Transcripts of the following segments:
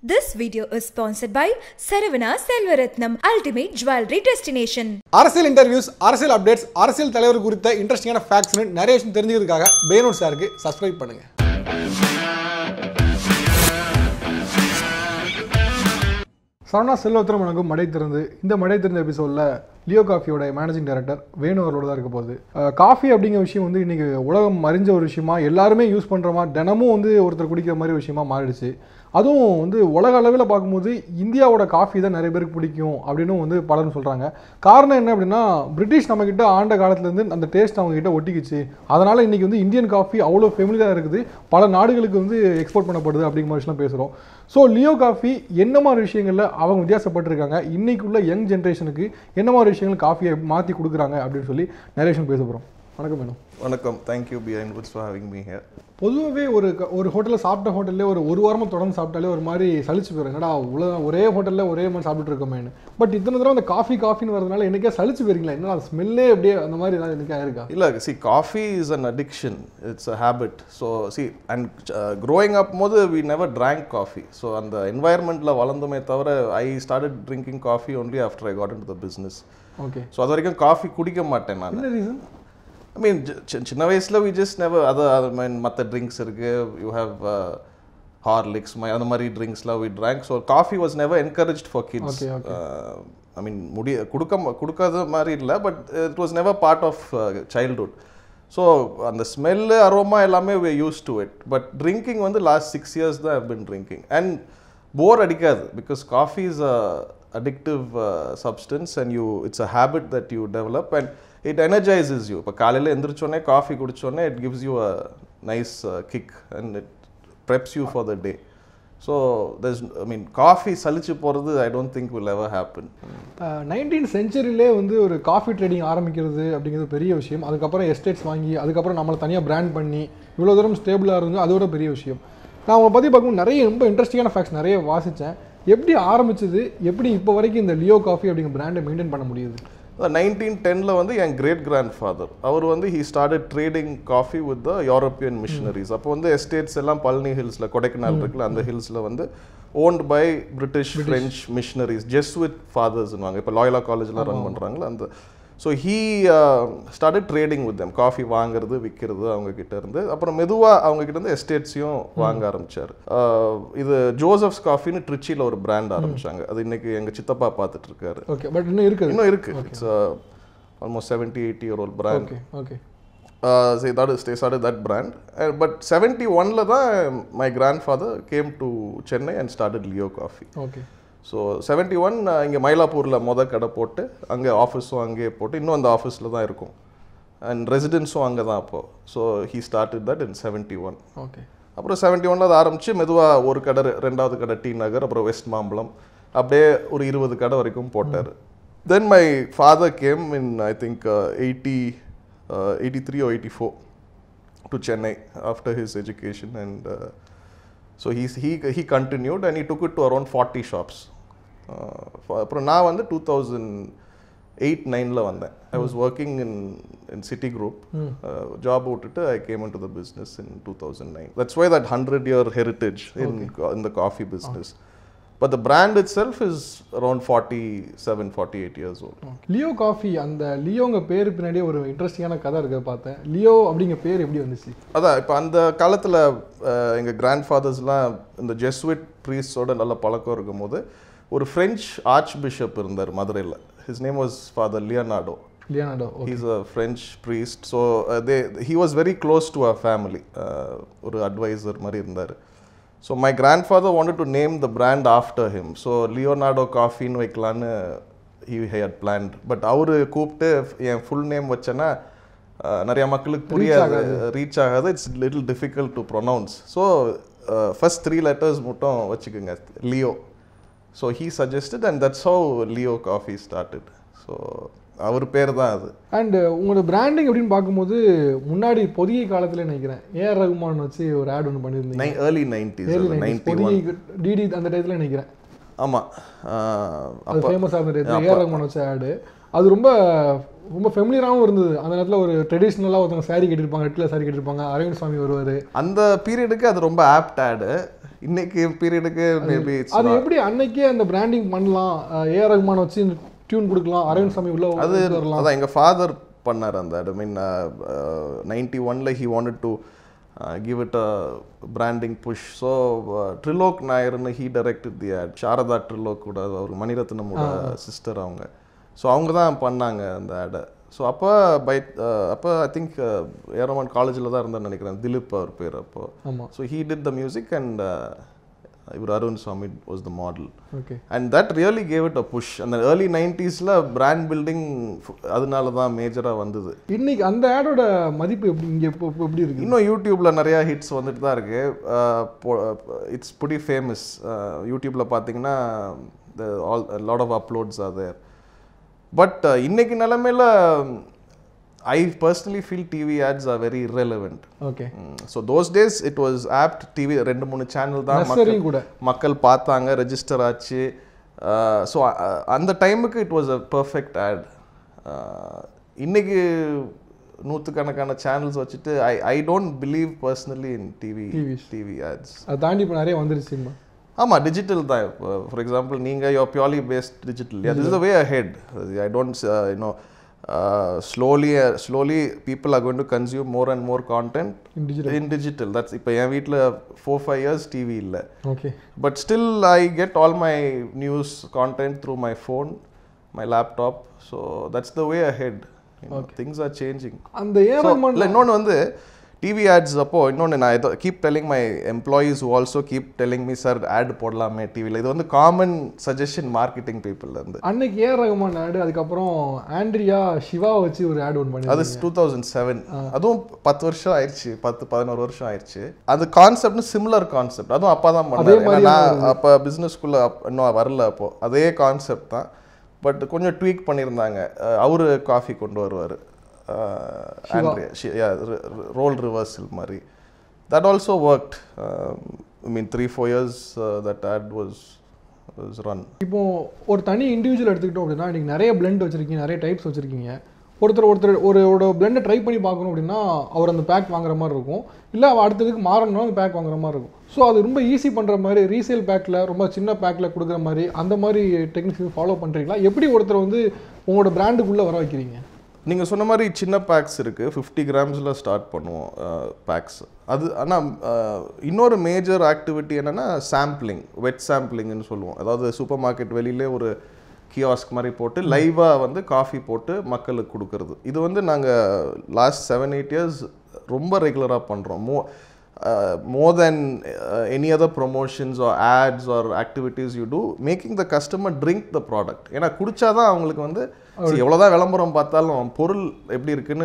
This video is sponsored by Saravana Selvaratnam Ultimate Jewelry Destination. அரசியல் interviews அரசியல் updates அரசியல் தலைவர் குறித்த இன்ட்ரெஸ்டிங்கான ஃபேக்ட்ஸ்னு நிறைய விஷயம் தெரிஞ்சுக்கிறதுக்காக பேனூர் சாருக்கு சப்ஸ்கிரைப் பண்ணுங்க சரவணா செல்வத்திரம் வணக்கம் மடை திறந்து இந்த மடை திறந்த எபிசோடில் லியோ காஃபியோட மேனேஜிங் டைரக்டர் வேணு அவர்களோட தான் இருக்க போகுது அஹ், காஃபி அப்படிங்கிற விஷயம் வந்து இன்றைக்கி உலகம் அறிஞ்ச ஒரு விஷயமா எல்லாருமே யூஸ் பண்ணுற மாதிரி தினமும் வந்து ஒருத்தர் குடிக்கிற மாதிரி விஷயமா மாறிடுச்சு அதுவும் வந்து உலக அளவில் பார்க்கும்போது இந்தியாவோட காஃபி தான் நிறைய பேருக்கு பிடிக்கும் அப்படின்னு வந்து பலரும் சொல்கிறாங்க காரணம் என்ன அப்படின்னா பிரிட்டிஷ் நம்மக்கிட்ட ஆண்ட காலத்துலேருந்து அந்த டேஸ்ட் அவங்ககிட்ட ஒட்டிக்கிச்சு அதனால் இன்றைக்கி வந்து இந்தியன் காஃபி அவ்வளோ ஃபெமிலியாக இருக்குது பல நாடுகளுக்கு வந்து எக்ஸ்போர்ட் பண்ணப்படுது அப்படிங்கிற மாதிரி விஷயம் பேசுகிறோம் ஸோ லியோ காஃபி என்ன மாதிரி விஷயங்களில் அவங்க வித்தியாசப்பட்டிருக்காங்க இன்னைக்குள்ள யங் ஜென்ரேஷனுக்கு என்ன மாதிரி விஷயங்கள் காஃபியை மாற்றி கொடுக்குறாங்க அப்படின்னு சொல்லி நிறைய விஷயம் பேச போகிறோம் வணக்கம் மேடம் வணக்கம் தேங்க்யூ பியன் குட்ஸ் ஃபார் ஹேவிங் மீ ஹியர் பொதுவாகவே ஒரு க- ஒரு ஹோட்டலில் சாப்பிட்ட ஹோட்டல்லே ஒரு ஒரு வாரமாக தொடர்ந்து சாப்பிட்டாலே ஒரு மாதிரி சலிச்சு போயிடும் என்னடா உலக ஒரே ஹோட்டலில் ஒரே மாதிரி சாப்பிட்டுட்டு இருக்கோமேனு பட் இத்தனை தடவை அந்த காஃபி காஃபின்னு வரதுனால எனக்கே சலிச்சு போயிருங்களா என்ன ஸ்மெல்லே அப்படியே அந்த மாதிரி ஏதாவது எனக்கு ஆயிருக்கா இல்லை see coffee is an addiction it's a habit so see and growing up போது we never drank coffee so அந்த என்வாயர்மெண்ட்டில் வளர்ந்தோமே தவிர I started drinking coffee only after I got in the business okay so அது வரைக்கும் coffee குடிக்க மாட்டேன் நான் என்ன ரீசன் ஐ மீன் சின்ன வயசில் வி ஜஸ்ட் நெவர் அது அது மீன் மற்ற ட்ரிங்க்ஸ் இருக்குது யூ ஹேவ் ஹார்லிக்ஸ் அந்த மாதிரி ட்ரிங்க்ஸ்லாம் we drank so coffee was never encourage for kids Okay, okay. I mean முடிய கொடுக்க ம- கொடுக்காத மாதிரி இல்லை but it was never part of childhood so அந்த ஸ்மெல்லு அரோமா எல்லாமே we use to it but drinking வந்து லாஸ்ட் சிக்ஸ் இயர்ஸ் தான் have been drinking and bore அடிக்காது because coffee is a addictive substance and you it's a habit that you develop and it energises you இப்போ காலையில் எந்திரிச்சோடனே coffee குடிச்சோடனே it gives you a nice kick and it preps you for the day so thus I mean coffee சலிச்சு போகிறது I don't think will ever happen nineteen செஞ்சுரியிலே வந்து ஒரு coffee trading ஆரம்பிக்கிறது அப்படிங்கிறது பெரிய விஷயம் அதுக்கப்புறம் எஸ்டேட்ஸ் வாங்கி அதுக்கப்புறம் நம்மளை தனியாக பிராண்ட் பண்ணி இவ்வளோ தூரம் ஸ்டேபிளாக இருந்து அதோட பெரிய விஷயம் நான் அவங்களை பற்றி பார்க்கும்போது நிறைய ரொம்ப இன்ட்ரெஸ்டிங்கான ஃபேக்ட்ஸ் நிறைய வாசித்தேன் எப்படி ஆரம்பிச்சது எப்படி இப்போ வரைக்கும் இந்த லியோ காஃபி அப்படிங்கிற பிராண்டை மெயின்டைன் பண்ண முடியுது நைன்டீன் டென்னில் வந்து என் கிரேட் கிராண்ட் ஃபாதர் அவர் வந்து he started trading coffee with the European missionaries அப்போ வந்து எஸ்டேட்ஸ் எல்லாம் பழனி ஹில்ஸில் கொடைக்கானல் இருக்குல்ல அந்த ஹில்ஸில் வந்து owned by British French missionaries ஜெஸ் வித் ஃபாதர்ஸ்னுவாங்க இப்போ லாயலா காலேஜில் ரன் பண்ணுறாங்களா அந்த so he started trading with them coffee வாங்குறது விற்கிறது அவங்க கிட்ட இருந்து அப்புறம் மெதுவாக அவங்க கிட்ட இருந்து எஸ்டேட்ஸையும் வாங்க ஆரம்பிச்சார் இது ஜோசப்ஸ் காஃபின்னு ட்ரிச்சியில் ஒரு பிராண்ட் ஆரம்பிச்சாங்க அது இன்னைக்கு எங்கள் சித்தப்பா பார்த்துட்டு இருக்காரு ஓகே பட் இன்னும் இருக்குது இன்னும் இருக்கு it's almost seventy eighty year old brand okay okay that is start that brand but seventy ஒனில் தான் my grandfather came to Chennai and started Leo coffee okay so seventy one இங்கே மயிலாப்பூரில் மொதல் கடை போட்டு அங்கே ஆஃபீஸும் அங்கேயே போட்டு இன்னும் அந்த ஆஃபீஸில் தான் இருக்கும் அண்ட் ரெசிடென்ஸும் அங்கே தான் அப்போது so he started that in seventy one okay அப்புறம் செவன்டி ஒனில் அதை ஆரம்பித்து மெதுவாக ஒரு கடை ரெ- ரெண்டாவது கடை டி நகர் அப்புறம் வெஸ்ட் மாம்பலம் அப்படியே ஒரு இருபது கடை வரைக்கும் போட்டார் then my father came in I think eighty eighty three eighty four to Chennai after his education and so he's he he continued and he took it to around forty shops அப்புறம் நான் வந்து two thousand eight நைனில் வந்தேன் I was working in in Citigroup job விட்டுட்டு I came in to the business in two thousand nine that's why that hundred year heritage in in the coffee business but the brand itself is around forty seven forty eight years old Leo coffee அந்த லியோங்க பேர் பின்னாடியே ஒரு இன்ட்ரெஸ்டிங்கான கதை இருக்க பார்த்தேன் Leo அப்படிங்கிற பேர் எப்படி வந்துச்சு அதான் இப்போ அந்த காலத்தில் எங்கள் கிராண்ட் ஃபாதர்ஸ்லாம் இந்த ஜெஸ்விட் ப்ரீஸ்டோட நல்ல பழக்கம் இருக்கும்போது ஒரு ஃப்ரெஞ்ச் ஆர்ச் பிஷப் இருந்தார் மதுரையில் his name was father Leonardo Leonardo he's a French priest so they he was very close to a family ஒரு அட்வைசர் மாதிரி இருந்தார் so my grandfather wanted to name the brand after him so Leonardo காஃபின்னு வைக்கலான்னு he had plant but அவரு கூப்பிட்டு என் full name வச்சேன்னா அஹ், நிறைய மக்களுக்கு புரியாது ரீச் ஆகாது it's little difficult to pronounce so first three letters மட்டும் வச்சுக்கோங்க Leo so he suggested and that's how Leo coffee started so அவர் பேர் தான் அது அண்ட் உங்களோட பிராண்டிங் எப்படின்னு பார்க்கும்போது முன்னாடி பொதிகை காலத்துல நினைக்கிறேன் ஏஆர் ரகுமான் வச்சு ஒரு ஆட் ஒன்று பண்ணியிருந்தீங்க நை early nineties Early 90s, ninety Podhigai one DD அந்த டயத்துல நினைக்கிறேன் ஆமாம் அது ஃபேமஸ் ஆன டயத்துல ஏஆர் ரகுமான் வச்ச ஆடு அது ரொம்ப ரொம்ப ஃபெமிலியராகவும் இருந்தது அந்த நேரத்தில் ஒரு ட்ரெடிஷ்னலாக ஒருத்தவங்க saree கட்டியிருப்பாங்க ரெட்டில் saree கட்டியிருப்பாங்க அரவிந்த் சுவாமி வருவார் அந்த பீரியடுக்கு அது ரொம்ப ஆப்ட் ஆடு இன்னைக்கு பீரியடுக்கு மேபி அது எப்படி அன்னைக்கே அந்த பிராண்டிங் பண்ணலாம் ஏஆர் ரகுமான் வச்சு டியூன் கொடுக்கலாம் அரவிந்த் சாமி உள்ள அது கொண்டு வரலாம் அதான் எங்க ஃபாதர் பண்ணார் அந்த ஐ மீன் நைன்டி ஒன்ல he wanted to give it a branding push so Trilok நாயர்னு he directed the ad Sharada Trilok கூட அவர் மணிரத்னமோட சிஸ்டர் அவங்க ஸோ அவங்க தான் பண்ணாங்க அந்த ஆடை ஸோ அப்போ பை அப்போ ஐ திங்க் ஏரமான் காலேஜில் தான் இருந்தேன்னு நினைக்கிறேன் திலீப் அவர் பேர் அப்போ ஆமா so he did the music and இவர் Arun Swamy was the model okay and that really gave it a push அந்த ஏர்லி நைன்டிஸில் பிராண்ட் பில்டிங் அதனால தான் மேஜராக வந்தது இன்னைக்கு அந்த ஆடோட மதிப்பு எப்படி இங்கே இப்போ இப்போ எப்படி இருக்கு இன்னும் யூடியூப்ல நிறைய ஹிட்ஸ் வந்துட்டு தான் இருக்கு இட்ஸ் புடி ஃபேமஸ் யூடியூப்ல பார்த்தீங்கன்னா all lot of uploads are there but இன்னைக்கு நிலைமையில I personally feel TV ads are very irrelevant okay so those days it was ஆப்ட் டிவி ரெண்டு மூணு சேனல் தான் மக்கள் நெசரியும் கூட மக்கள் பார்த்தாங்க ரெஜிஸ்டர் ஆச்சு ஸோ அந்த டைமுக்கு it was a perfect ad இன்னைக்கு நூற்றுக்கணக்கான சேனல்ஸ் வச்சுட்டு I I don't believe personally in TV TVs. TV ads அதை தாண்டி இப்போ நிறைய வந்துருச்சுமா ஆமாம் டிஜிட்டல் தான் ஃபார் எக்ஸாம்பிள் நீங்கள் யோ purely based digital this is the way ahead I don't you know slowly slowly people are going to consume more and more content in digital in digital that's இப்போ என் வீட்டில் ஃபோர் ஃபைவ் இயர்ஸ் டிவி இல்லை okay but still i get all my news content through my phone my laptop so that's the way ahead you know, things are changing அந்த AR so Rahman இல்லை இன்னொன்று வந்து TV ads அப்போ இன்னொன்று நான் இதோ keep telling my employees who also keep telling me sir ad போடலாமே டிவியில் இது வந்து காமன் சஜஷன் மார்க்கெட்டிங் இருந்து அன்னைக்கு ஏஆர் ரகுமான் ஆடு அதுக்கப்புறம் ஆண்ட்ரியா சிவா வச்சு ஒரு ஆட் ஒன்று பண்ணி அது டூ தௌசண்ட் செவன் அதுவும் பத்து வருஷம் ஆயிடுச்சு பத்து பதினோரு வருஷம் ஆயிடுச்சு அது கான்செப்ட்னு சிமிலர் கான்செப்ட் அதுவும் அப்பா தான் பண்ணாரு ஏன்னா நான் அப்போ பிஸ்னஸ்க்குள்ளே இன்னும் வரல அப்போ அதே கான்செப்ட் தான் பட் கொஞ்சம் ட்வீக் பண்ணியிருந்தாங்க அஹ் அவரு காஃபி கொண்டு வருவார் ரோல் ரிவர்சல் மாதிரி that also worked I mean three four years that ad was was run இப்போ ஒரு தனி இண்டிவிஜுவல் எடுத்துக்கிட்டோம் அப்படின்னா இன்னைக்கு நிறைய பிளெண்ட் வச்சிருக்கீங்க நிறைய டைப்ஸ் வச்சிருக்கீங்க ஒருத்தர் ஒருத்தர் ஒரு ஒரு பிளெண்டை ட்ரை பண்ணி பார்க்கணும் அப்படின்னா அவர் அந்த பேக் வாங்குற மாதிரி இருக்கும் இல்லை அவ அடுத்ததுக்கு மாறணும்னா அந்த பேக் வாங்குற மாதிரி இருக்கும் ஸோ அது ரொம்ப ஈஸி பண்ணுற மாதிரி ரீசேல் பேக்கில் ரொம்ப சின்ன பேக்கில் கொடுக்குற மாதிரி அந்த மாதிரி டெக்னிக்ஸ் ஃபாலோ பண்ணுறீங்களா எப்படி ஒருத்தர் வந்து உங்களோட பிராண்டுக்குள்ளே வர வைக்கிறீங்க நீங்கள் சொன்ன மாதிரி சின்ன பேக்ஸ் இருக்குது ஃபிஃப்டி கிராம்ஸில் ஸ்டார்ட் பண்ணுவோம் பேக்ஸ் அது ஆனால் இன்னொரு மேஜர் ஆக்டிவிட்டி என்னென்னா சாம்பிளிங் வெட் சாம்பிளிங்னு சொல்லுவோம் அதாவது சூப்பர் மார்க்கெட் வெளியிலே ஒரு கியாஸ்க் மாதிரி போட்டு லைவாக வந்து காஃபி போட்டு மக்களுக்கு கொடுக்கறது இது வந்து நாங்கள் லாஸ்ட் செவன் எயிட் இயர்ஸ் ரொம்ப ரெகுலராக பண்ணுறோம் மோ more than any other promotions or ads or activities you do making the customer drink the product ஏன்னா குடிச்சாதான் அவங்களுக்கு வந்து see, எவ்வளவுதான் விளம்பரம் பார்த்தாலும் பொருள் எப்படி இருக்குன்னு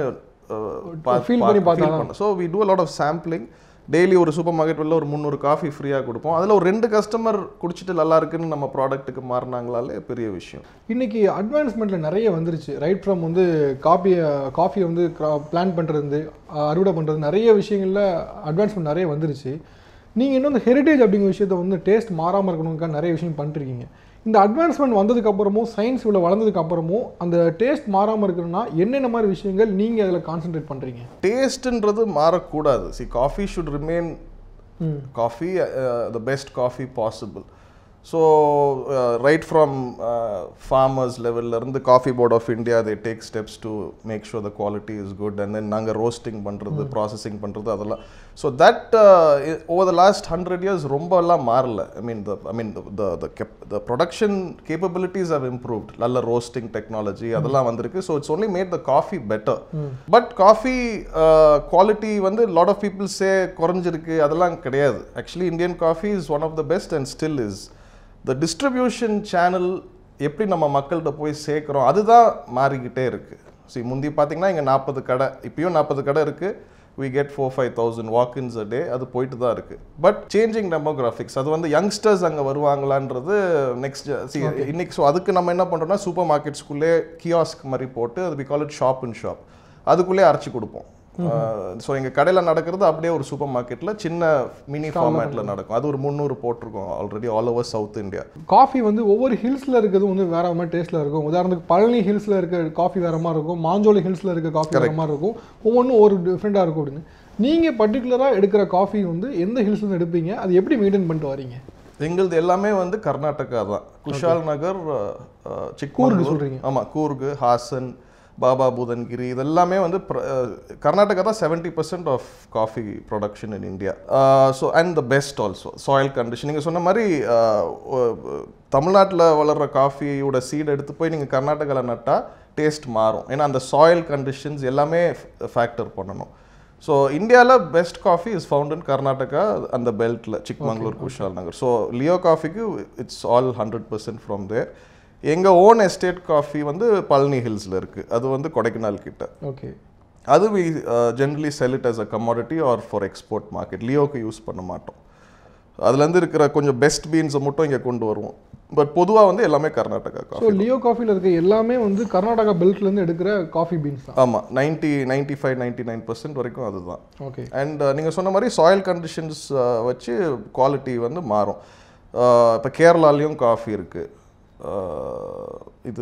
Feel பண்ணி பார்த்தாதான். So we do lot of sampling daily ஒரு சூப்பர் மார்க்கெட் வெளில ஒரு முந்நூறு காஃபி ஃப்ரீயாக கொடுப்போம் அதில் ஒரு ரெண்டு கஸ்டமர் குடிச்சிட்டு நல்லா இருக்குன்னு நம்ம ப்ராடக்ட்டுக்கு மாறினாங்களாலே பெரிய விஷயம் இன்னைக்கு அட்வான்ஸ்மெண்ட்டில் நிறைய வந்துருச்சு ரைட் ஃப்ரம் வந்து காப்பியை காஃபியை வந்து பிளான் பண்ணுறது அறுவடை பண்ணுறது நிறைய விஷயங்களில் அட்வான்ஸ்மெண்ட் நிறைய வந்துருச்சு நீங்கள் இன்னும் இந்த ஹெரிட்டேஜ் அப்படிங்கிற விஷயத்த வந்து டேஸ்ட் மாறாமல் இருக்கணும்க்காக நிறைய விஷயம் பண்ணிருக்கீங்க இந்த அட்வான்ஸ்மெண்ட் வந்ததுக்கு அப்புறமும் சயின்ஸ் இவ்வளோ வளர்ந்ததுக்கு அப்புறமும் அந்த டேஸ்ட் மாறாமல் இருக்கணும்னா என்னென்ன மாதிரி விஷயங்கள் நீங்கள் அதில் கான்சென்ட்ரேட் பண்ணுறீங்க டேஸ்ட்ன்றது மாறக்கூடாது சி coffee should remain hmm coffee, uh, the best coffee possible. So, uh, right from uh, farmers level, the Coffee Board of India, they take steps to make sure the quality is good, and then நாங்க roasting பண்றது processing பண்றது அதெல்லாம் so that uh, i- over the last hundred years ரொம்ப எல்லாம் மாறல I mean the I mean the the the, cap- the production capabilities have improved நல்ல roasting technology அதெல்லாம் வந்திருக்கு so it's only made the coffee better but coffee uh, quality வந்து lot of people say குறைஞ்சிருக்கு அதெல்லாம் கிடையாது actually Indian coffee is one of the best and still is the distribution channel எப்படி நம்ம மக்கள்கிட்ட போய் சேர்க்குறோம் அதுதான் மாறிக்கிட்டே இருக்கு see முந்தி பார்த்தீங்கன்னா இங்கே நாற்பது கடை இப்பயும் நாற்பது கடை இருக்கு we get four five thousand walkins a day அது போயிட்டு தான் இருக்கு பட் சேஞ்சிங் டெமோகிராஃபிக்ஸ் அது வந்து யங்ஸ்டர்ஸ் அங்கே வருவாங்களான்றது நெக்ஸ்ட் சி இன்னைக்கு ஸோ அதுக்கு நம்ம என்ன பண்ணுறோம்னா சூப்பர் மார்க்கெட்ஸ்குள்ளே கியாஸ்க் மாதிரி போட்டு அது we call it shop in shop அதுக்குள்ளே அரைச்சி கொடுப்போம் ஸோ எங்கள் கடையில் நடக்கிறது அப்படியே ஒரு சூப்பர் மார்க்கெட்டில் சின்ன மினி ஃபார்மேட்டில் நடக்கும் அது ஒரு முந்நூறு போட்டிருக்கோம் already all over South India coffee வந்து ஒவ்வொரு ஹில்ஸில் இருக்கிறது வந்து வேற மாதிரி டேஸ்ட்டில் இருக்கும் உதாரணத்துக்கு பழனி ஹில்ஸில் இருக்க காஃபி வேற மாதிரி இருக்கும் மாஞ்சோலை ஹில்ஸில் இருக்க காஃபி வேற மாதிரி இருக்கும் ஒவ்வொன்றும் ஒரு டிஃப்ரெண்ட்டாக இருக்கும் அப்படின்னு நீங்கள் பர்டிகுலராக எடுக்கிற காஃபி வந்து எந்த ஹில்ஸ்லேருந்து எடுப்பீங்க அது எப்படி மெயின்டைன் பண்ணிட்டு வரீங்க எங்களுது எல்லாமே வந்து கர்நாடகா தான் குஷால் நகர் அஹ், அஹ், கூர்கு சிக்மங்களூர் சொல்றீங்க. ஆமாம் கூர்கு ஹாசன் பாபா பூதன்கிரி இதெல்லாமே வந்து பிர- அஹ், கர்நாடகா தான் seventy percent of coffee production in India so and the best also soil condition நீங்கள் சொன்ன மாதிரி தமிழ்நாட்டில் வளர்கிற காஃபியோட சீட் எடுத்து போய் நீங்கள் கர்நாடகாவில் நட்டால் டேஸ்ட் மாறும் ஏன்னா அந்த சாயில் கண்டிஷன்ஸ் எல்லாமே ஃபேக்டர் பண்ணணும் ஸோ இந்தியாவில் best coffee is found in Karnataka அந்த பெல்ட்டில் Chikmagalur Kushalnagar so Leo காஃபிக்கு it's all hundred percent from there எங்கள் ஓன் எஸ்டேட் காஃபி வந்து பழனி ஹில்ஸில் இருக்குது அது வந்து கொடைக்கானல் கிட்ட ஓகே அது we generally sell it as a commodity or for export market லியோக்கு யூஸ் பண்ண மாட்டோம் அதுலேருந்து இருக்கிற கொஞ்சம் பெஸ்ட் பீன்ஸை மட்டும் இங்கே கொண்டு வருவோம் பட் பொதுவாக வந்து எல்லாமே கர்நாடகா ஸோ காஃபி லியோ காஃபியில் இருக்க எல்லாமே வந்து கர்நாடகா பெல்ட்லேருந்து எடுக்கிற காஃபி பீன்ஸ் தான் ஆமாம் ninety ninety five ninety nine percent வரைக்கும் அதுதான் ஓகே அண்ட் நீங்கள் சொன்ன மாதிரி சாயில் கண்டிஷன்ஸ் வச்சு குவாலிட்டி வந்து மாறும் இப்போ கேரளாலேயும் காஃபி இருக்குது இது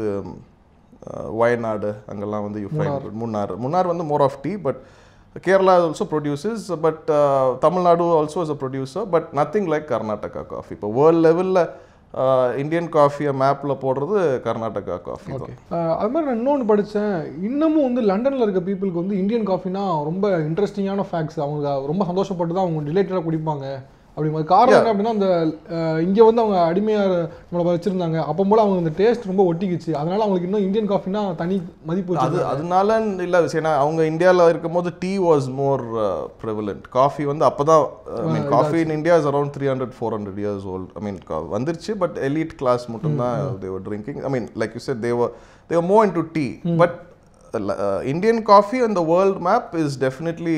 uh, வயநாடு அங்கெல்லாம் வந்து யூ ஃபைண்ட் முன்னார் முன்னார் வந்து more of tea but Kerala also produces but Tamil Nadu also is a producer but nothing like Karnataka coffee இப்போ வேர்ல்ட் லெவலில் இந்தியன் காஃபியை மேப்பில் போடுறது கர்நாடகா காஃபி தான் ஓகே அது மாதிரி நான் இன்னொன்று படித்தேன் இன்னமும் வந்து லண்டனில் இருக்க பீப்புளுக்கு வந்து இந்தியன் காஃபினா ரொம்ப இன்ட்ரெஸ்டிங்கான ஃபேக்ட்ஸ் அவங்க ரொம்ப சந்தோஷப்பட்டு தான் அவங்க ரிலேட்டடாக குடிப்பாங்க அப்படிங்கிற காரணம் என்ன அப்படின்னா அந்த இங்கே வந்து அவங்க அடிமையாக நம்மளை வச்சுருந்தாங்க அப்போ போல அவங்க அந்த டேஸ்ட் ரொம்ப ஒட்டிக்கிச்சு அதனால அவங்களுக்கு இன்னும் இந்தியன் காஃபினா தனி மதிப்பு அது வச்சு அதனால இல்லை ஏன்னா அவங்க இந்தியாவில் இருக்கும்போது tea was more prevalent coffee வந்து அப்போ தான் I mean coffee in India is around three hundred four hundred years old I mean வந்துருச்சு பட் எலீட் கிளாஸ் மட்டும்தான் they were drinking I mean like you said they were they were மோ in to tea but Indian coffee and the world map is definitely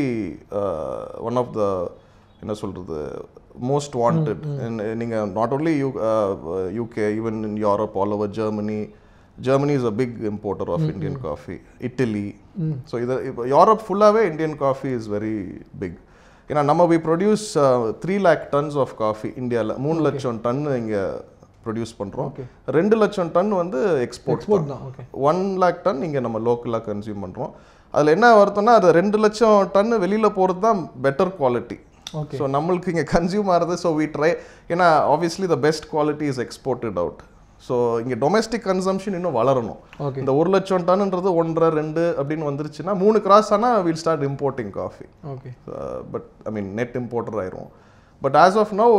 one of the என்ன சொல்கிறது most wanted நீங்கள் not only U UK even in Europe all over Germany Germany is a big importer of Indian coffee Italy so இதை இப்போ Europe ஃபுல்லாகவே Indian coffee is very big ஏன்னா நம்ம we produce three lakh tons of coffee இந்தியாவில் மூணு லட்சம் ton இங்கே produce பண்ணுறோம் ரெண்டு லட்சம் டன் வந்து எக்ஸ்போர்ட் எக்ஸ்போர்ட் தான் ஓகே ஒன் லேக் டன் இங்கே நம்ம லோக்கலாக கன்சியூம் பண்ணுறோம் அதில் என்ன வருத்தம்னா அது ரெண்டு லட்சம் டன் வெளியில் போகிறது தான் பெட்டர் குவாலிட்டி ஓகே ஸோ நம்மளுக்கு இங்கே கன்சியூம் ஆகிறது ஸோ வி ட்ரை ஏன்னா obviously the best quality is exported out so இங்கே டொமஸ்டிக் கன்சம்ஷன் இன்னும் வளரணும் ஓகே இந்த ஒரு லட்சம் டன்ன்றது ஒன்றரை ரெண்டு அப்படின்னு வந்துருச்சுன்னா மூணு கிராஸ் ஆனால் will start importing coffee okay but I mean net importer ஆயிரும் but as of now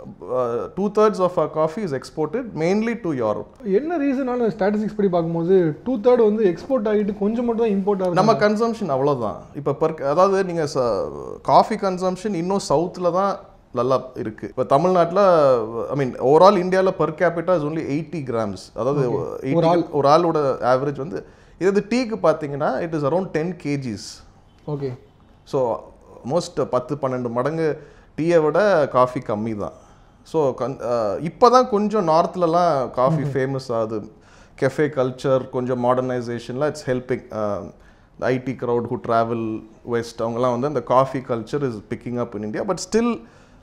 two thirds of a coffee is exported mainly to Europe என்ன ரீசனால ஸ்டாட்டிஸ்டிக்ஸ் படி பார்க்கும்போது டூ தேர்ட் வந்து எக்ஸ்போர்ட் ஆகிட்டு கொஞ்சம் மட்டும் தான் இம்போர்ட் ஆகுது நம்ம கன்சம்ஷன் அவ்வளோதான் இப்போ பர் அதாவது நீங்கள் காஃபி கன்சம்ஷன் இன்னும் சவுத்தில் தான் நல்லா இருக்கு இப்போ தமிழ்நாட்டில் ஐ மீன் ஓவரால் இந்தியாவில் per capita is only eighty grams அதாவது 80 ஒரு ஆளோட ஆவரேஜ் வந்து இது டீக்கு பார்த்தீங்கன்னா it is around ten kgs okay so most பத்து பன்னெண்டு மடங்கு டீயை விட காஃபி கம்மி தான் ஸோ கன் இப்போ தான் கொஞ்சம் நார்த்லலாம் காஃபி ஃபேமஸ் ஆகுது கெஃபே கல்ச்சர் கொஞ்சம் மாடர்னைசேஷனில் it's helping IT crowd who travel west அவங்கலாம் வந்து அந்த coffee culture is picking up in India but still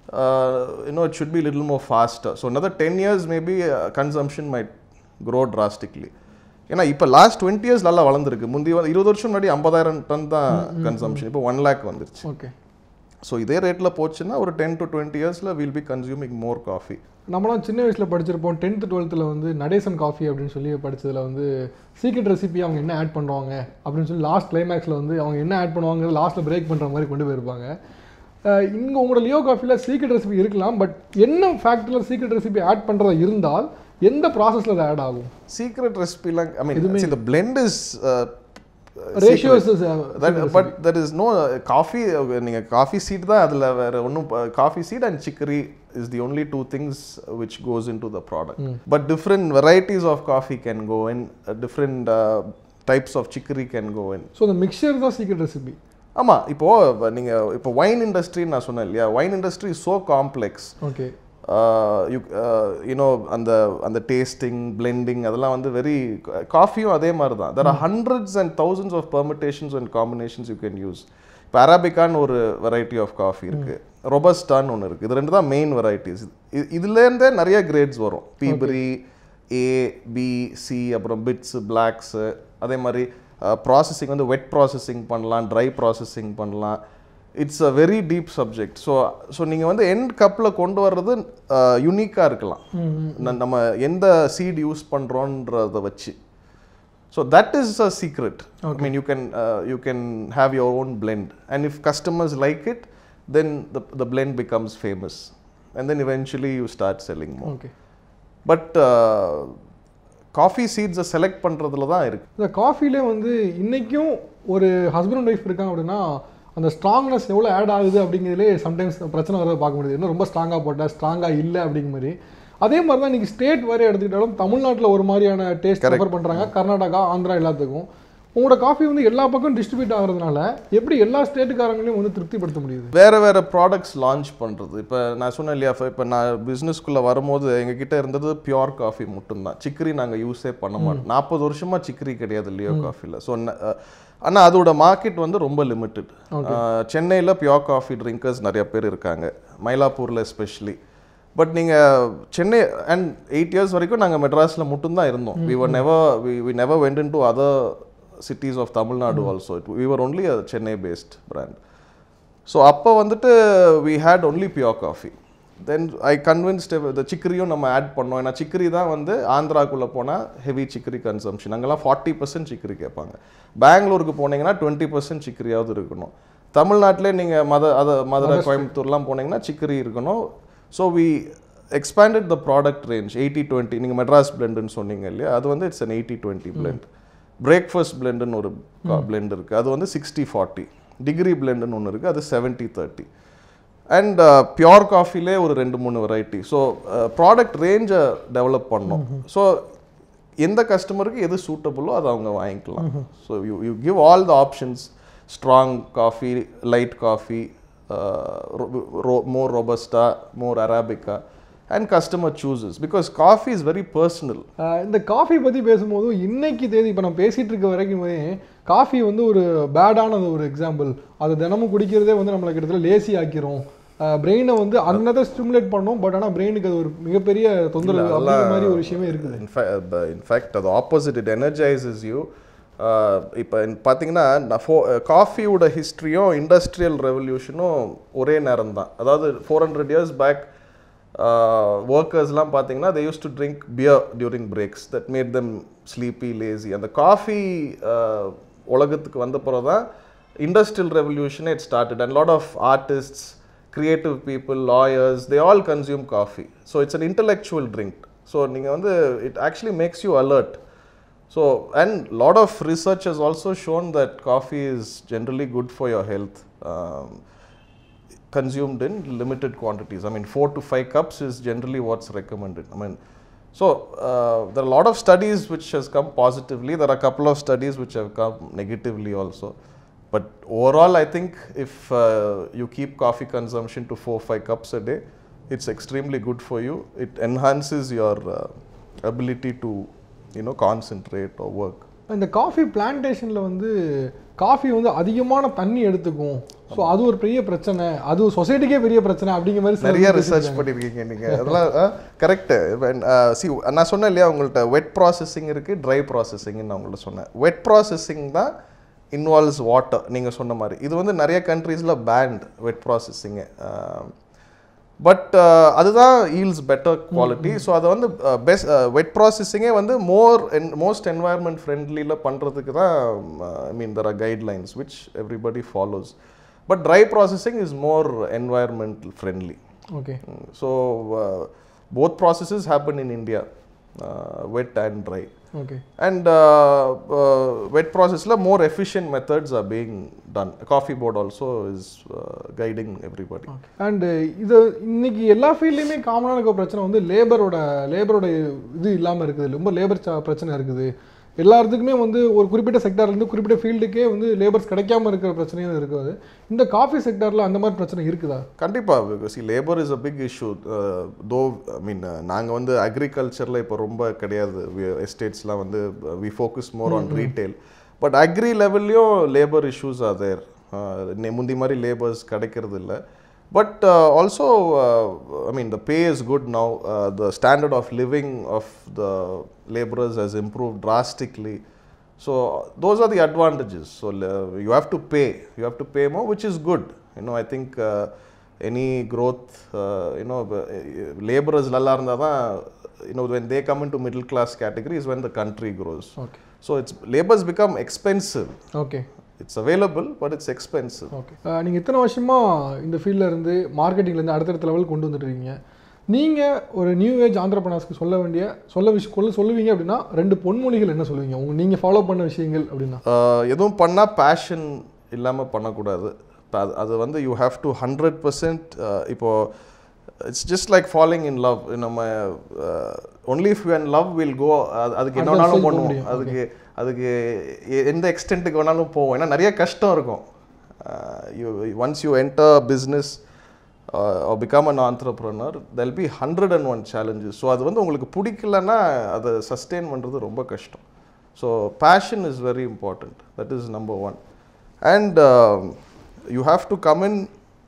you know it should be little more faster so another ten years maybe consumption might grow drastically ஏன்னா இப்போ last twenty years நல்லா வளர்ந்துருக்கு முந்தி வந்து இருபது வருஷம் முன்னாடி ஐம்பதாயிரம் டன் தான் கன்சம்ஷன் இப்போ ஒன் லேக் வந்துருச்சு ஓகே ஸோ இதே ரேட்டில் போச்சுன்னா ஒரு டென் டு டுவெண்ட்டி இயர்ஸில் will be consuming more coffee நம்மளாம் சின்ன வயசில் படிச்சிருப்போம் டென்த்து டுவெல்த்தில் வந்து நடேசன் காஃபி அப்படின்னு சொல்லி படிச்சதுல வந்து சீக்ரெட் ரெசிபி அவங்க என்ன ஆட் பண்ணுவாங்க அப்படின்னு சொல்லி லாஸ்ட் கிளைமேக்ஸில் வந்து அவங்க என்ன ஆட் பண்ணுவாங்க லாஸ்ட்டில் பிரேக் பண்ணுற மாதிரி கொண்டு போயிருப்பாங்க இங்கே உங்களோட லியோ காஃபியில் சீக்ரெட் ரெசிபி இருக்கலாம் பட் என்ன ஃபேக்டரியில் சீக்ரெட் ரெசிபி ஆட் பண்ணுறதா இருந்தால் எந்த ப்ராசஸில் அது ஆட் ஆகும் சீக்ரெட் ரெசிபிலாம் ஐ மீன் இந்த blend is ratios but that is no coffee நீங்கள் காஃபி சீட் தான் அதில் வேறு ஒன்றும் coffee seed and chicory is the only two things which goes in to the product but different varieties of coffee can go in different types of chicory can go in so அந்த mixture தான் secret recipe ஆமாம் இப்போது நீங்கள் இப்போ wine இண்டஸ்ட்ரின்னு நான் சொன்னேன் இல்லையா wine industry so complex okay you you know அந்த அந்த டேஸ்டிங் பிளெண்டிங் அதெல்லாம் வந்து வெரி காஃபியும் அதே மாதிரி தான் there are hundreds and thousands of permutations and combinations you can use இப்போ அரபிக்கான்னு ஒரு வெரைட்டி ஆஃப் காஃபி இருக்கு ரொபஸ்டான்னு ஒன்று இருக்குது இது ரெண்டு தான் மெயின் வெரைட்டிஸ் இதுலேருந்தே நிறைய கிரேட்ஸ் வரும் பீபரி ஏ பி சி அப்புறம் பிட்ஸ் பிளாக்ஸு அதே மாதிரி ப்ராசஸிங் வந்து வெட் ப்ராசஸிங் பண்ணலாம் ட்ரை ப்ராசஸிங் பண்ணலாம் it's a very deep subject so so நீங்கள் வந்து எண்ட் கப்பில் கொண்டு வர்றது யுனிக்காக இருக்கலாம் ந- நம்ம எந்த சீட் யூஸ் பண்ணுறோன்றத வச்சு so that is a secret I mean you can you can have your own blend and if customers like it then the the blend becomes famous and then eventually you start selling more okay but coffee சீட்ஸை select பண்ணுறதுல தான் இருக்குது இந்த காஃபிலே வந்து இன்னைக்கும் ஒரு husband and wife இருக்காங்க அப்படின்னா அந்த ஸ்ட்ராங்னஸ் எவ்வளோ ஆட் ஆகுது அப்படிங்கிறதுலே சம்டைம்ஸ் பிரச்சனை வரதை பார்க்க முடியுது இன்னும் ரொம்ப ஸ்ட்ராங்காக போட்டால் ஸ்ட்ராங்காக இல்லை அப்படிங்கிற மாதிரி அதே மாதிரி தான் இன்றைக்கி ஸ்டேட் வரை எடுத்துக்கிட்டாலும் தமிழ்நாட்டில் ஒரு மாதிரியான டேஸ்ட் ப்ரிஃபர் பண்ணுறாங்க கர்நாடகா ஆந்திரா எல்லாத்துக்கும் உங்களோட காஃபி வந்து எல்லா பக்கம் டிஸ்ட்ரிபியூட் ஆகிறதுனால எப்படி எல்லா ஸ்டேட்டுக்காரங்களையும் வந்து திருப்திப்படுத்த முடியுது வேற வேற ப்ராடக்ட்ஸ் லான்ச் பண்ணுறது இப்போ நான் சொன்னேன் இல்லையா இப்போ நான் பிஸ்னஸ்க்குள்ளே வரும்போது எங்ககிட்ட இருந்தது பியோர் காஃபி மட்டும்தான் சிக்கரி நாங்கள் யூஸே பண்ண மாட்டோம் நாற்பது வருஷமாக சிக்கரி கிடையாது லியோ காஃபியில் ஸோ ஆனால் அதோட மார்க்கெட் வந்து ரொம்ப லிமிட்டட் சென்னையில் பியோர் காஃபி ட்ரிங்கர்ஸ் நிறைய பேர் இருக்காங்க மயிலாப்பூரில் எஸ்பெஷலி பட் நீங்கள் சென்னை அண்ட் எயிட் இயர்ஸ் வரைக்கும் நாங்கள் மெட்ராஸில் மட்டும்தான் இருந்தோம் we were never we we never went in to other cities of Tamil Nadu also it we were only a Chennai based brand so அப்போ வந்துட்டு we had only pure coffee then I convinced இந்த சிக்கரியும் நம்ம ஆட் பண்ணோம் ஏன்னா சிக்கரி தான் வந்து ஆந்திராக்குள்ளே போனால் ஹெவி சிக்கரி கன்சம்ஷன் அங்கெல்லாம் ஃபார்ட்டி பர்சன்ட் சிக்கரி கேட்பாங்க பெங்களூருக்கு போனீங்கன்னா டுவெண்ட்டி பர்சன்ட் சிக்கரியாவது இருக்கணும் தமிழ்நாட்டிலே நீங்கள் மத அத மதுரை கோயம்புத்தூர்லாம் போனீங்கன்னா சிக்கரி இருக்கணும் so we expanded the product range eighty twenty நீங்கள் மெட்ராஸ் பிளெண்டுன்னு சொன்னீங்க இல்லையா அது வந்து it's an eighty twenty blend breakfast பிளெண்டுன்னு ஒரு பிளெண்ட் இருக்குது அது வந்து சிக்ஸ்டி ஃபார்ட்டி டிகிரி பிளெண்டுன்னு ஒன்று இருக்குது அது செவன்ட்டி தேர்ட்டி அண்ட் பியோர் காஃபிலே ஒரு ரெண்டு மூணு வெரைட்டி ஸோ ப்ராடக்ட் ரேஞ்சை டெவலப் பண்ணோம் ஸோ எந்த கஸ்டமருக்கு எது சூட்டபுளோ அதை அவங்க வாங்கிக்கலாம் so you you give all the options strong coffee light coffee more robusta more arabica and customer chooses because coffee is very personal ah இந்த காஃபி பற்றி பேசும்போது இன்னைக்கு தேதி இப்போ நம்ம பேசிகிட்டு இருக்க வரைக்குமே காஃபி வந்து ஒரு பேடானது ஒரு எக்ஸாம்பிள் அது தினமும் குடிக்கிறதே வந்து நம்மளை கிட்டத்தட்ட லேசி ஆக்கிரும் பிரெயினை வந்து அந்த ஸ்டிமுலேட் பண்ணோம் பட் ஆனால் பிரெயினுக்கு அது ஒரு மிகப்பெரிய தொந்தரவு அப்படிங்கிற மாதிரி ஒரு விஷயமே இருக்குது இன்ஃபேக்ட் அது ஆப்போசிட் இட் எனர்ஜைசஸ் யூ இப்போ பார்த்தீங்கன்னா நான் ஃபோ காஃபியோட ஹிஸ்ட்ரியும் இண்டஸ்ட்ரியல் ரெவல்யூஷனும் ஒரே நேரம் தான் அதாவது ஃபோர் ஹண்ட்ரட் இயர்ஸ் பேக் ஒர்க்கர்ஸ்லாம் பார்த்தீங்கன்னா they use to drink beer during breaks that made them sleepy lazy அந்த காஃபி உலகத்துக்கு வந்த பிறகு தான் இண்டஸ்ட்ரியல் ரெவல்யூஷனே it started and lot of artists creative people lawyers they all consume coffee so it's an intellectual drink so நீங்கள் வந்து it actually makes you alert so and lot of research has also shown that coffee is generally good for your health um, consumed in limited quantities i mean 4 to 5 cups is generally what's recommended i mean so uh, there are a lot of studies which has come positively there are a couple of studies which have come negatively also but overall i think if uh, you keep coffee consumption to 4 5 cups a day it's extremely good for you it enhances your uh, ability to you know concentrate or work இந்த coffee பிளான்டேஷனில் வந்து coffee வந்து அதிகமான தண்ணி எடுத்துக்கும் so அது ஒரு பெரிய பிரச்சனை அது சொசைட்டிக்கே பெரிய பிரச்சனை அப்படிங்கிற மாதிரி சில நிறைய பேர் ரிசர்ச் பண்ணியிருக்கீங்க நீங்கள் அதெல்லாம் கரெக்டு சி நான் சொன்னேன் இல்லையா உங்கள்கிட்ட வெட் ப்ராசஸிங் இருக்குது ட்ரை ப்ராசஸிங்னு நான் உங்கள்ட்ட சொன்னேன் வெட் ப்ராசஸிங் தான் இன்வால்வ்ஸ் வாட்டர் நீங்கள் சொன்ன மாதிரி இது வந்து நிறைய கண்ட்ரீஸில் பேண்ட் வெட் ப்ராசஸிங்கு பட் அதுதான் ஈல்ஸ் பெட்டர் குவாலிட்டி ஸோ அதை வந்து பெஸ்ட் வெட் ப்ராசஸிங்கே வந்து மோர் என் மோஸ்ட் என்வாயர்மெண்ட் ஃப்ரெண்ட்லியில் பண்ணுறதுக்கு தான் I mean there are guidelines which everybody follows but dry processing is more environmental friendly okay so uh, both processes happen in India, uh, wet and dry. Okay And uh, uh, wet process la more efficient methods are being done. Coffee board also is uh, guiding everybody. And இது இன்னைக்கு எல்லா ஃபீல்ட்லையுமே காமனான இருக்க பிரச்சனை வந்து லேபரோட லேபரோட இது இல்லாமல் இருக்குது ரொம்ப லேபர் பிரச்சனை இருக்குது எல்லாத்துக்குமே வந்து ஒரு குறிப்பிட்ட செக்டார்லேருந்து குறிப்பிட்ட ஃபீல்டுக்கே வந்து லேபர்ஸ் கிடைக்காம இருக்கிற பிரச்சனையும் இருக்குது இந்த காஃபி செக்டாரில் அந்த மாதிரி பிரச்சனை இருக்குதா கண்டிப்பாக see labour is a big issue though I மீன் நாங்கள் வந்து அக்ரிகல்ச்சரில் இப்போ ரொம்ப கிடையாது எஸ்டேட்ஸ்லாம் வந்து we focus more on retail but agri லெவல்லையும் லேபர் இஷ்யூஸ் ஆர் தேர் முந்தி மாதிரி லேபர்ஸ் கிடைக்கிறது இல்லை but also I mean the pay is good now the standard of living of the laborers has improved drastically so those are the advantages so uh, you have to pay you have to pay more which is good you know i think uh, any growth uh, you know uh, laborers நல்லா இருந்தால் தான் you know when they come into middle class category is when the country grows okay so it's labors become expensive okay it's available but it's expensive okay நீங்கள் இத்தனை வருஷமாக இந்த ஃபீல்டில் இருந்து மார்க்கெட்டிங்லேருந்து அடுத்தடுத்த லெவல் கொண்டு வந்துட்டு இருக்கீங்க நீங்கள் ஒரு நியூ ஏஜ் ஆந்திரப்பனாஸ்க்கு சொல்ல வேண்டிய சொல்ல விஷயம் கொள்ள சொல்லுவீங்க அப்படின்னா ரெண்டு பொன்மொழிகள் என்ன சொல்லுவீங்க உங்க நீங்கள் ஃபாலோ பண்ண விஷயங்கள் அப்படின்னா ஆஹ் எதுவும் பண்ணால் பேஷன் இல்லாமல் பண்ணக்கூடாது இப்ப அது அது வந்து you have to hundred percent இப்போது it's just like following in love நம்ம only if you and love will go அதுக்கு என்ன அடுத்த வேணாலும் stage போக பண்ணுவோம் முடியும். அதுக்கு அதுக்கு எ- எந்த எக்ஸ்டென்ட்டுக்கு வேணாலும் போவோம் ஏன்னா நிறைய கஷ்டம் இருக்கும் you once you enter business become an entrepreneur there'll be hundred and one challenges so அது வந்து உங்களுக்கு பிடிக்கலன்னா அதை சஸ்டெயின் பண்ணுறது ரொம்ப கஷ்டம் so passion is very important that is number one and you have to come in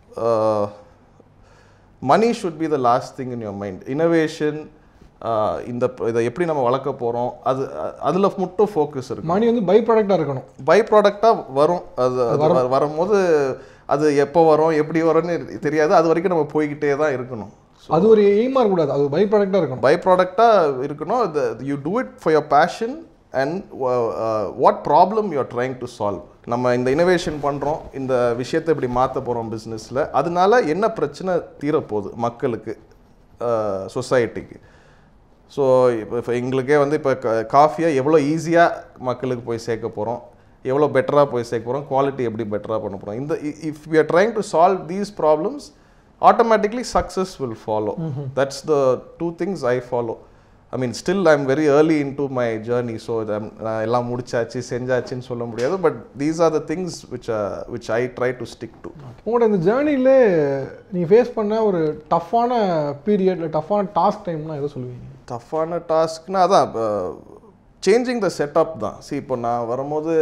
money should be the last thing in your mind innovation இந்த இதை எப்படி நம்ம வளர்க்க போகிறோம் அது அதில் மட்டும் ஃபோக்கஸ் இருக்கும் மணி வந்து பை ப்ராடக்டாக இருக்கணும் பை ப்ராடக்டாக வரும் அது அது வர- வரும்போது அது எப்போ வரும் எப்படி வரும்னு தெரியாது அது வரைக்கும் நம்ம போய்கிட்டே தான் இருக்கணும் அது ஒரு எய்மாக இருக்கக்கூடாது அது பை ப்ராடக்டாக இருக்கணும் பை ப்ராடக்டாக இருக்கணும் you do it for your passion and what problem you are trying to solve நம்ம இந்த இனோவேஷன் பண்ணுறோம் இந்த விஷயத்தை இப்படி மாற்ற போகிறோம் பிஸ்னஸில் அதனால என்ன பிரச்சனை தீரப்போகுது மக்களுக்கு சொசைட்டிக்கு ஸோ இப்போ இப்போ எங்களுக்கே வந்து இப்போ காஃபியை எவ்வளோ ஈஸியாக மக்களுக்கு போய் சேர்க்க போகிறோம் எவ்வளோ பெட்டராக போய் சேர்க்க போகிறோம் குவாலிட்டி எப்படி பெட்டராக பண்ண போகிறோம் இந்த if we are trying to solve these problems automatically success will follow that's the two things I follow I mean still I am very early in to my journey so நான் எல்லாம் முடிச்சாச்சு செஞ்சாச்சுன்னு சொல்ல முடியாது but these are the things which which I try to stick to உங்களோட இந்த ஜேர்னிலே நீங்கள் face பண்ண ஒரு டஃப்பான பீரியட் இல்லை டஃப்பான டாஸ்க் டைம்னா எதை சொல்லுவீங்க டஃப்பான டாஸ்க்னா அதான் சேஞ்சிங் த செட்டப் தான் see இப்போ நான் வரும்போது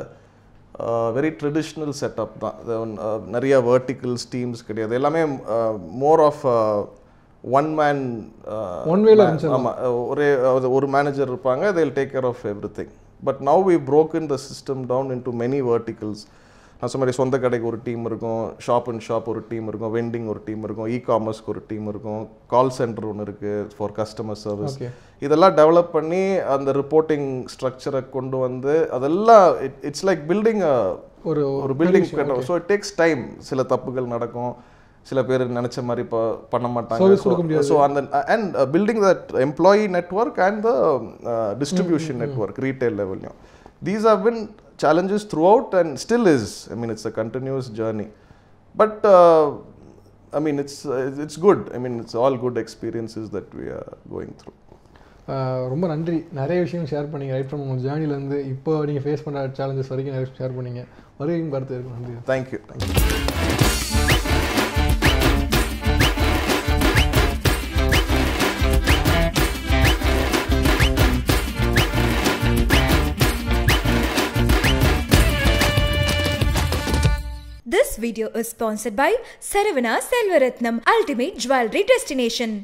வெரி ட்ரெடிஷ்னல் செட்டப் தான் இது வந்து, uh, நிறைய வேர்டிகல்ஸ் டீம்ஸ் கிடையாது எல்லாமே more of one man One way ல இருந்துச்சு ஆமாம் ஒரே அது ஒரு மேனேஜர் இருப்பாங்க they will take care of everything but now we broken the system down into many verticals நான் சொன்ன மாதிரி சொந்த கடைக்கு ஒரு டீம் இருக்கும் ஷாப் அண்ட் ஷாப் ஒரு டீம் இருக்கும் வெண்டிங் ஒரு டீம் இருக்கும் இ காமர்ஸ்க்கு ஒரு டீம் இருக்கும் கால் சென்டர் ஒன்று இருக்குது ஃபார் கஸ்டமர் சர்வீஸ் ஓகே இதெல்லாம் டெவலப் பண்ணி அந்த ரிப்போர்ட்டிங் ஸ்ட்ரக்சரை கொண்டு வந்து அதெல்லாம் இட்ஸ் லைக் பில்டிங் ஒரு ஒரு building so it takes time சில தப்புகள் நடக்கும் சில பேர் நினைச்ச மாதிரி இப்போ பண்ண மாட்டாங்க Service கொடுக்க முடியாது. ஸோ அந்த and building that employee network and the distribution network retail லெவல்லையும் these have been challenges throughout and still is I mean it's a continuous journey but I mean it's it's good I mean it's all good experiences that we are going through ரொம்ப நன்றி நிறைய விஷயம் share பண்ணீங்க right from உங்கள் ஜேர்னிலேருந்து இப்போ நீங்கள் face பண்ண challenges வரைக்கும் நிறைய ஷேர் பண்ணீங்க வருகையும் கருத்து இருக்கும் நன்றி thank you thank you This video is sponsored by Saravana Selvaratnam Ultimate Jewelry Destination.